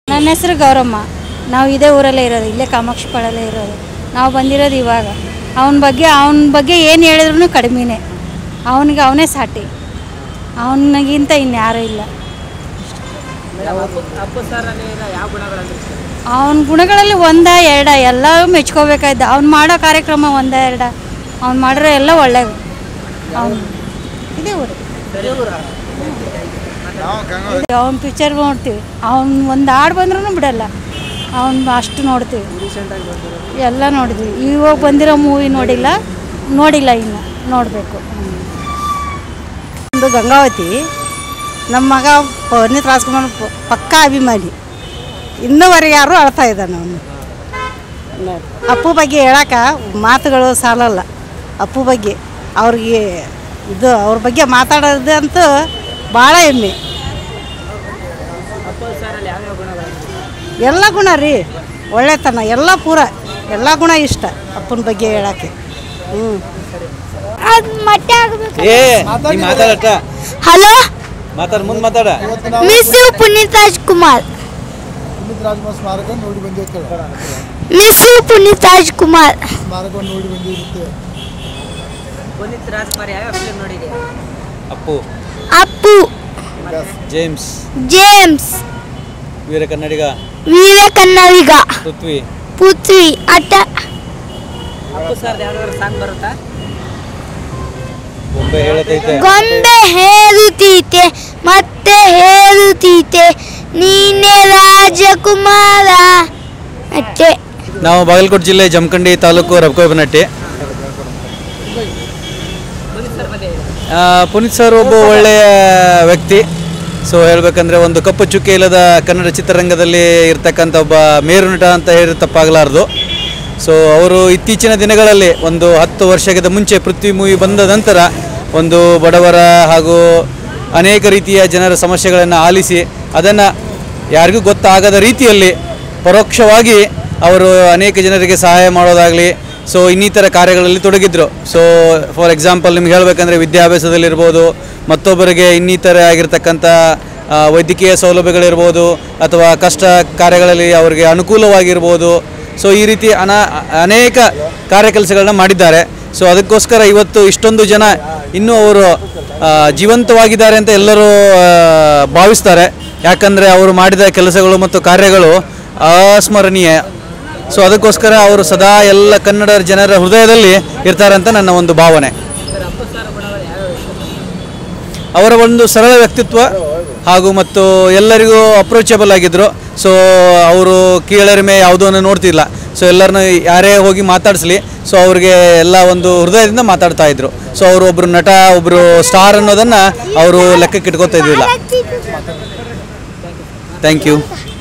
ನನ್ನ ಹೆಸರು ಗೌರಮ್ಮ ನಾವು ಇದೇ ಊರಲ್ಲೇ ಇರೋದು ಇಲ್ಲೇ ಕಾಮಾಕ್ಷಿ ಪಾಳಲ್ಲೇ ಇರೋದು ನಾವು ಬಂದಿರೋದು ಇವಾಗ ಅವನ ಬಗ್ಗೆ ಅವನ ಬಗ್ಗೆ ಏನು ಹೇಳಿದ್ರು ಕಡಿಮೆನೇ ಅವನಿಗೆ ಅವನೇ ಸಾಟಿ ಅವನಿಗಿಂತ ಇನ್ಯಾರೂ ಇಲ್ಲ ಅಪ್ಪು ಸರ್ ಯಾವ ಗುಣಗಳಂದ್ರೆ ಇಷ್ಟ ಅವನ ಗುಣಗಳಲ್ಲಿ ಒಂದ ಎರಡ ಎಲ್ಲ ಮೆಚ್ಕೋಬೇಕಾಯ್ತು ಅವ್ನು ಮಾಡೋ ಕಾರ್ಯಕ್ರಮ ಒಂದ ಎರಡ ಅವ್ನು ಮಾಡಿರೋ ಎಲ್ಲ ಒಳ್ಳೆಯದು ಅವ್ನು ಇದೇ ಊರು ಅವ್ನ ಪಿಕ್ಚರ್ ನೋಡ್ತೀವಿ ಅವ್ನು ಒಂದು ಹಾಡು ಬಂದ್ರೂ ಬಿಡಲ್ಲ ಅವ್ನು ಅಷ್ಟು ನೋಡ್ತೀವಿ ರೀಸೆಂಟಾಗಿ ಬಂದಿರೋ ಎಲ್ಲ ನೋಡಿದ್ವಿ ಇವಾಗ ಬಂದಿರೋ ಮೂವಿ ನೋಡಿಲ್ಲ ನೋಡಿಲ್ಲ ಇನ್ನು ನೋಡಬೇಕು ಒಂದು ಗಂಗಾವತಿ ನಮ್ಮ ಮಗ ಪುನೀತ್ ರಾಜ್ಕುಮಾರ್ ಪ- ಪಕ್ಕಾ ಅಭಿಮಾನಿ ಇನ್ನೂವರೆಗೆ ಯಾರು ಅಳ್ತಾ ಇದ್ದಾನೆ ಅವನು ಅಪ್ಪು ಬಗ್ಗೆ ಹೇಳಕ್ಕ ಮಾತುಗಳು ಸಾಲಲ್ಲ ಅಪ್ಪು ಬಗ್ಗೆ ಅವ್ರಿಗೆ ಇದು ಅವ್ರ ಬಗ್ಗೆ ಮಾತಾಡೋದಂತೂ ಭಾಳ ಹೆಮ್ಮೆ ಅಪ್ಪು ಸರಲ್ಲಿ ಯಾವ್ಯಾವ ಗುಣಗಳಂದ್ರೆ ಎಲ್ಲ ಗುಣ ರೀ ಒಳ್ಳೆತನ ಎಲ್ಲ ಪೂರ ಎಲ್ಲ ಗುಣ ಇಷ್ಟ ಅಪ್ಪನ ಬಗ್ಗೆ ಹೇಳಕ್ಕೆ ಹ್ಞೂ ಅದು ಮಟ್ಟೆ ಆಗಬೇಕು ಏ ನೀ ಮಾತಾಡಟ ಹಲೋ ಮಾತಾಡ ಮುಂದೆ ಮಾತಾಡ ಮಿಸ್ ಯು ಪುನೀತ್ ರಾಜ್ಕುಮಾರ್ ಪುನೀತ್ ರಾಜ್ಕುಮಾರ್ ಸ್ಮಾರಕ ನೋಡಿ ಬಂದಿರ್ತೇವೆ ಮಿಸ್ ಯು ಪುನೀತ್ ರಾಜ್ಕುಮಾರ್ ಸ್ಮಾರಕ ನೋಡಿ ಬಂದಿರುತ್ತೆ ಪುನೀತ್ ರಾಜ್ಕುಮಾರ್ ಯಾವ್ಯಾವ ಫಿಲ್ಮ್ ನೋಡಿದೆ ಅಪ್ಪು ಅಪ್ಪು ಜೇಮ್ಸ್ ಜೇಮ್ಸ್ ವೀರ ಕನ್ನಡಿಗ ವೀರ ಕನ್ನಡಿಗ ಪೃಥ್ವಿ ಪೃಥ್ವಿ ಅಟ್ಟ ಅಪ್ಪು ಸರ್ ಯಾವ್ದಾದ್ರು ಸಾಂಗ್ ಬರುತ್ತಾ ಬೊಂಬೆ ಹೇಳತೈತೆ ಗೊಂಬೆ ಹೇರುತ್ತೀತೆ ಮತ್ತೆ ಹೇರುತ್ತೀತೆ ನೀನೇ ರಾಜಕುಮಾರ ಅಷ್ಟೇ ನಾವು ಬಾಗಲಕೋಟೆ ಜಿಲ್ಲೆ ಜಮಖಂಡಿ ತಾಲೂಕು ರಬಕೋಬನಟ್ಟಿ ಪುನೀತ್ ಸರ್ ಬಗ್ಗೆ ಹೇಳಿ. ಆ, ಪುನೀತ್ ಸರ್ ಒಬ್ಬ ಒಳ್ಳೆಯ ವ್ಯಕ್ತಿ ಸೊ ಹೇಳ್ಬೇಕಂದ್ರೆ ಒಂದು ಕಪ್ಪು ಚುಕ್ಕೆ ಇಲ್ಲದ ಕನ್ನಡ ಚಿತ್ರರಂಗದಲ್ಲಿ ಇರ್ತಕ್ಕಂಥ ಒಬ್ಬ ಮೇರು ನಟ ಅಂತ ಹೇಳಿ ತಪ್ಪಾಗಲಾರ್ದು ಸೊ ಅವರು ಇತ್ತೀಚಿನ ದಿನಗಳಲ್ಲಿ ಒಂದು ಹತ್ತು ವರ್ಷದ ಮುಂಚೆ ಪೃಥ್ವಿ ಮೂವಿ ಬಂದ ನಂತರ ಒಂದು ಬಡವರ ಹಾಗೂ ಅನೇಕ ರೀತಿಯ ಜನರ ಸಮಸ್ಯೆಗಳನ್ನು ಆಲಿಸಿ ಅದನ್ನು ಯಾರಿಗೂ ಗೊತ್ತಾಗದ ರೀತಿಯಲ್ಲಿ ಪರೋಕ್ಷವಾಗಿ ಅವರು ಅನೇಕ ಜನರಿಗೆ ಸಹಾಯ ಮಾಡೋದಾಗಲಿ ಸೊ ಇನ್ನಿತರ ಕಾರ್ಯಗಳಲ್ಲಿ ತೊಡಗಿದ್ರು ಸೊ ಫಾರ್ ಎಕ್ಸಾಂಪಲ್ ನಿಮ್ಗೆ ಹೇಳಬೇಕಂದ್ರೆ ವಿದ್ಯಾಭ್ಯಾಸದಲ್ಲಿರ್ಬೋದು ಮತ್ತೊಬ್ಬರಿಗೆ ಇನ್ನಿತರ ಆಗಿರ್ತಕ್ಕಂಥ ಆ, ವೈದ್ಯಕೀಯ ಸೌಲಭ್ಯಗಳಿರ್ಬೋದು ಅಥವಾ ಕಷ್ಟ ಕಾರ್ಯಗಳಲ್ಲಿ ಅವರಿಗೆ ಅನುಕೂಲವಾಗಿರ್ಬೋದು ಸೊ ಈ ರೀತಿ ಅನ ಅನೇಕ ಕಾರ್ಯಕೆಲಸಗಳನ್ನ ಮಾಡಿದ್ದಾರೆ ಸೊ ಅದಕ್ಕೋಸ್ಕರ ಇವತ್ತು ಇಷ್ಟೊಂದು ಜನ ಇನ್ನೂ ಅವರು ಆ, ಜೀವಂತವಾಗಿದ್ದಾರೆ ಅಂತ ಎಲ್ಲರೂ ಆ, ಭಾವಿಸ್ತಾರೆ ಯಾಕಂದರೆ ಅವರು ಮಾಡಿದ ಕೆಲಸಗಳು ಮತ್ತು ಕಾರ್ಯಗಳು ಅಸ್ಮರಣೀಯ ಸೊ ಅದಕ್ಕೋಸ್ಕರ ಅವರು ಸದಾ ಎಲ್ಲ ಕನ್ನಡ ಜನರ ಹೃದಯದಲ್ಲಿ ಇರ್ತಾರೆ ಅಂತ ನನ್ನ ಒಂದು ಭಾವನೆ ಸರ್ ಅಪ್ಪು ಸರ್ ಗುಣಗಳು ಯಾವ್ಯಾವ ಇಷ್ಟ ಅವರ ಒಂದು ಸರಳ ವ್ಯಕ್ತಿತ್ವ ಹಾಗೂ ಮತ್ತು ಎಲ್ಲರಿಗೂ ಅಪ್ರೋಚಬಲ್ ಆಗಿದ್ದರು ಸೊ ಅವರು ಕೀಳರಿಮೆ ಯಾವುದನ್ನು ನೋಡ್ತಿಲ್ಲ ಸೊ ಎಲ್ಲರನ್ನು ಯಾರೇ ಹೋಗಿ ಮಾತಾಡಿಸ್ಲಿ ಸೊ ಅವ್ರಿಗೆ ಎಲ್ಲ ಒಂದು ಹೃದಯದಿಂದ ಮಾತಾಡ್ತಾ ಇದ್ರು ಸೊ ಅವರು ಒಬ್ಬರು ನಟ ಒಬ್ಬರು ಸ್ಟಾರ್ ಅನ್ನೋದನ್ನು ಅವರು ಲೆಕ್ಕಕ್ಕೆ ಇಟ್ಕೊತಾ ಇದ್ದಿಲ್ಲ ಥ್ಯಾಂಕ್ ಯು